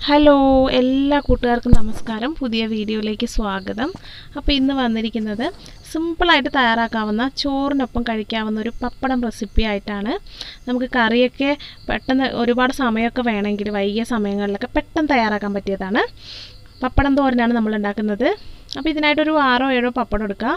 hello എല്ലാ കൂട്ടുകാർക്കും നമസ്കാരം പുതിയ വീഡിയോയിലേക്ക് സ്വാഗതം അപ്പോൾ ഇന്ന് വന്നിരിക്കുന്നത് സിമ്പിളായിട്ട് തയ്യാറാക്കാവുന്ന ചോറിനൊപ്പം കഴിക്കാവുന്ന ഒരു പപ്പടം റെസിപ്പി ആയിട്ടാണ് നമുക്ക് കറിയൊക്കെ പെട്ടെന്ന് ഒരുപാട് സമയമൊക്കെ വേണമെങ്കിൽ വൈകിയ സമയങ്ങളിലൊക്കെ പെട്ടെന്ന് തയ്യാറാക്കാൻ പറ്റിയതാണ് പപ്പടം തോരനാണ് നമ്മൾ ഉണ്ടാക്കുന്നത് അപ്പോൾ ഇതിനായിട്ടൊരു ആറോ ഏഴോ പപ്പടം എടുക്കുക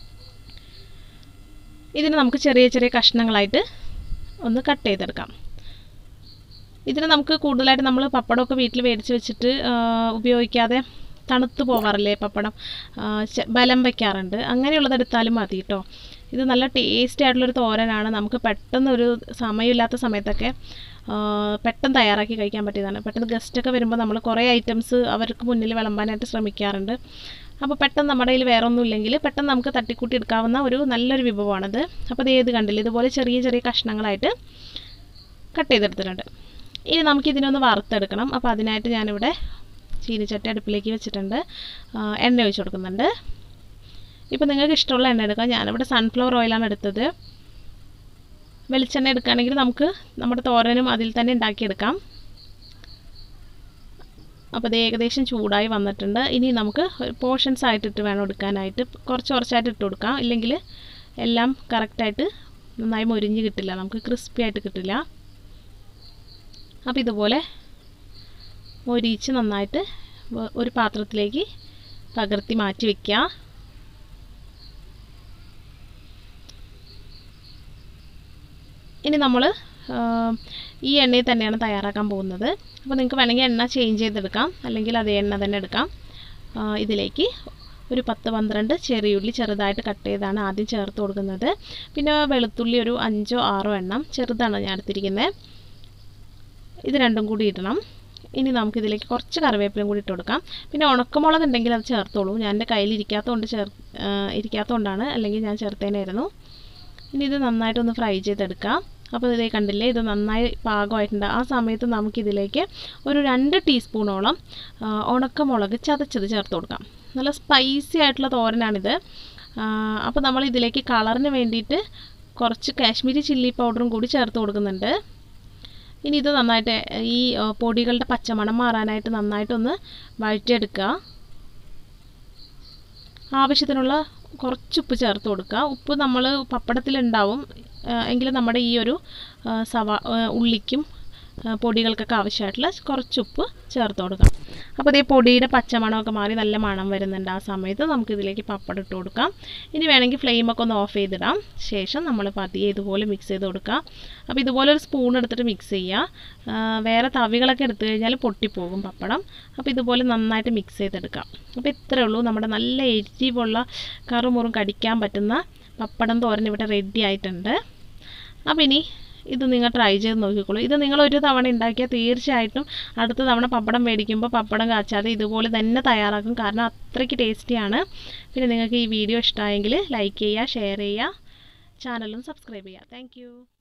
ഇതിന് നമുക്ക് ചെറിയ ചെറിയ കഷ്ണങ്ങളായിട്ട് ഒന്ന് കട്ട് ചെയ്തെടുക്കാം ഇതിന് നമുക്ക് കൂടുതലായിട്ട് നമ്മൾ പപ്പടമൊക്കെ വീട്ടിൽ മേടിച്ച് വെച്ചിട്ട് ഉപയോഗിക്കാതെ തണുത്ത് പോകാറില്ലേ പപ്പടം ബലം വയ്ക്കാറുണ്ട് അങ്ങനെയുള്ളത് എടുത്താലും മതി കേട്ടോ ഇത് നല്ല ടേസ്റ്റി ആയിട്ടുള്ളൊരു തോരനാണ് നമുക്ക് പെട്ടെന്ന് ഒരു സമയമില്ലാത്ത സമയത്തൊക്കെ പെട്ടെന്ന് തയ്യാറാക്കി കഴിക്കാൻ പറ്റിയതാണ് പെട്ടെന്ന് ഗസ്റ്റൊക്കെ വരുമ്പോൾ നമ്മൾ കുറേ ഐറ്റംസ് അവർക്ക് മുന്നിൽ വിളമ്പാനായിട്ട് ശ്രമിക്കാറുണ്ട് അപ്പോൾ പെട്ടെന്ന് നമ്മുടെ കയ്യിൽ വേറെ ഒന്നും ഇല്ലെങ്കിൽ പെട്ടെന്ന് നമുക്ക് തട്ടിക്കൂട്ടി എടുക്കാവുന്ന ഒരു നല്ലൊരു വിഭവമാണിത് അപ്പോൾ ഇത് ഏത് കണ്ടില്ല ഇതുപോലെ ചെറിയ ചെറിയ കഷ്ണങ്ങളായിട്ട് കട്ട് ചെയ്തെടുത്തിട്ടുണ്ട് ഇനി നമുക്കിതിനൊന്ന് വറുത്തെടുക്കണം അപ്പോൾ അതിനായിട്ട് ഞാനിവിടെ ചീനിച്ചട്ടി അടുപ്പിലേക്ക് വെച്ചിട്ടുണ്ട് എണ്ണ ഒഴിച്ച് കൊടുക്കുന്നുണ്ട് ഇപ്പോൾ നിങ്ങൾക്ക് ഇഷ്ടമുള്ള എണ്ണ എടുക്കാം ഞാനിവിടെ സൺഫ്ലവർ ഓയിലാണ് എടുത്തത് വെളിച്ചെണ്ണ എടുക്കുകയാണെങ്കിൽ നമുക്ക് നമ്മുടെ തോരനും അതിൽ തന്നെ ഉണ്ടാക്കിയെടുക്കാം അപ്പോൾ ഇത് ഏകദേശം ചൂടായി വന്നിട്ടുണ്ട് ഇനി നമുക്ക് പോർഷൻസ് ആയിട്ടിട്ട് വേണം എടുക്കാനായിട്ട് കുറച്ച് കുറച്ചായിട്ട് ഇട്ട് കൊടുക്കാം ഇല്ലെങ്കിൽ എല്ലാം കറക്റ്റായിട്ട് നന്നായി മൊരിഞ്ഞ് കിട്ടില്ല നമുക്ക് ക്രിസ്പി ആയിട്ട് കിട്ടില്ല അപ്പോൾ ഇതുപോലെ മൊരിച്ച് നന്നായിട്ട് ഒരു പാത്രത്തിലേക്ക് പകർത്തി മാറ്റി വയ്ക്കുക ഇനി നമ്മൾ ഈ എണ്ണയിൽ തന്നെയാണ് തയ്യാറാക്കാൻ പോകുന്നത് അപ്പോൾ നിങ്ങൾക്ക് വേണമെങ്കിൽ എണ്ണ ചേഞ്ച് ചെയ്തെടുക്കാം അല്ലെങ്കിൽ അതേ എണ്ണ തന്നെ എടുക്കാം ഇതിലേക്ക് ഒരു പത്ത് പന്ത്രണ്ട് ചെറിയുള്ളി ചെറുതായിട്ട് കട്ട് ചെയ്താണ് ആദ്യം ചേർത്ത് കൊടുക്കുന്നത് പിന്നെ വെളുത്തുള്ളി ഒരു അഞ്ചോ ആറോ എണ്ണം ചെറുതാണ് ഞാൻ എടുത്തിരിക്കുന്നത് ഇത് രണ്ടും കൂടി ഇടണം ഇനി നമുക്കിതിലേക്ക് കുറച്ച് കറിവേപ്പിലും കൂടി ഇട്ട് കൊടുക്കാം പിന്നെ ഉണക്കമുളക് ഉണ്ടെങ്കിൽ അത് ചേർത്തോളൂ ഞാൻ എൻ്റെ കയ്യിൽ ഇരിക്കാത്തതുകൊണ്ട് ചേർ ഇരിക്കാത്തതുകൊണ്ടാണ് അല്ലെങ്കിൽ ഞാൻ ചേർത്തേനായിരുന്നു ഇനി ഇത് നന്നായിട്ടൊന്ന് ഫ്രൈ ചെയ്തെടുക്കാം അപ്പോൾ ഇതേ കണ്ടില്ലേ ഇത് നന്നായി പാകമായിട്ടുണ്ട് ആ സമയത്ത് നമുക്കിതിലേക്ക് ഒരു രണ്ട് ടീസ്പൂണോളം ഉണക്കമുളക് ചതച്ചത് ചേർത്ത് കൊടുക്കാം നല്ല സ്പൈസി ആയിട്ടുള്ള തോരനാണിത് അപ്പോൾ നമ്മൾ ഇതിലേക്ക് കളറിന് വേണ്ടിയിട്ട് കുറച്ച് കാശ്മീരി ചില്ലി പൗഡറും കൂടി ചേർത്ത് കൊടുക്കുന്നുണ്ട് ഇനി ഇത് നന്നായിട്ട് ഈ പൊടികളുടെ പച്ചമണം മാറാനായിട്ട് നന്നായിട്ടൊന്ന് വഴറ്റിയെടുക്കുക ആവശ്യത്തിനുള്ള കുറച്ച് ഉപ്പ് ചേർത്ത് കൊടുക്കുക ഉപ്പ് നമ്മൾ പപ്പടത്തിലുണ്ടാവും എങ്കിലും നമ്മുടെ ഈ ഒരു സവാ ഉള്ളിക്കും പൊടികൾക്കൊക്കെ ആവശ്യമായിട്ടുള്ള കുറച്ച് ഉപ്പ് ചേർത്ത് കൊടുക്കാം അപ്പോൾ ഇതേ പൊടിയുടെ പച്ചമണമൊക്കെ മാറി നല്ല മണം വരുന്നുണ്ട് ആ സമയത്ത് നമുക്കിതിലേക്ക് പപ്പടം ഇട്ട് കൊടുക്കാം ഇനി വേണമെങ്കിൽ ഫ്ലെയിമൊക്കെ ഒന്ന് ഓഫ് ചെയ്തിടാം ശേഷം നമ്മൾ പതിയെ ഇതുപോലെ മിക്സ് ചെയ്ത് കൊടുക്കാം അപ്പോൾ ഇതുപോലെ ഒരു സ്പൂൺ എടുത്തിട്ട് മിക്സ് ചെയ്യുക വേറെ തവികളൊക്കെ എടുത്തു കഴിഞ്ഞാൽ പൊട്ടിപ്പോകും പപ്പടം അപ്പോൾ ഇതുപോലെ നന്നായിട്ട് മിക്സ് ചെയ്തെടുക്കാം അപ്പോൾ ഇത്രയേ ഉള്ളൂ നമ്മുടെ നല്ല എരിവുള്ള കറുമുറും കടിക്കാൻ പറ്റുന്ന പപ്പടം തോരൻ ഇവിടെ റെഡി ആയിട്ടുണ്ട് അപ്പോൾ ഇനി ഇത് നിങ്ങൾ ട്രൈ ചെയ്ത് നോക്കിക്കോളൂ ഇത് നിങ്ങൾ ഒരു തവണ ഉണ്ടാക്കിയാൽ തീർച്ചയായിട്ടും അടുത്ത തവണ പപ്പടം മേടിക്കുമ്പോൾ പപ്പടം കാച്ചാതെ ഇതുപോലെ തന്നെ തയ്യാറാക്കും കാരണം അത്രയ്ക്ക് ടേസ്റ്റിയാണ് പിന്നെ നിങ്ങൾക്ക് ഈ വീഡിയോ ഇഷ്ടമായെങ്കിൽ ലൈക്ക് ചെയ്യുക ഷെയർ ചെയ്യുക ചാനലും സബ്സ്ക്രൈബ് ചെയ്യുക താങ്ക്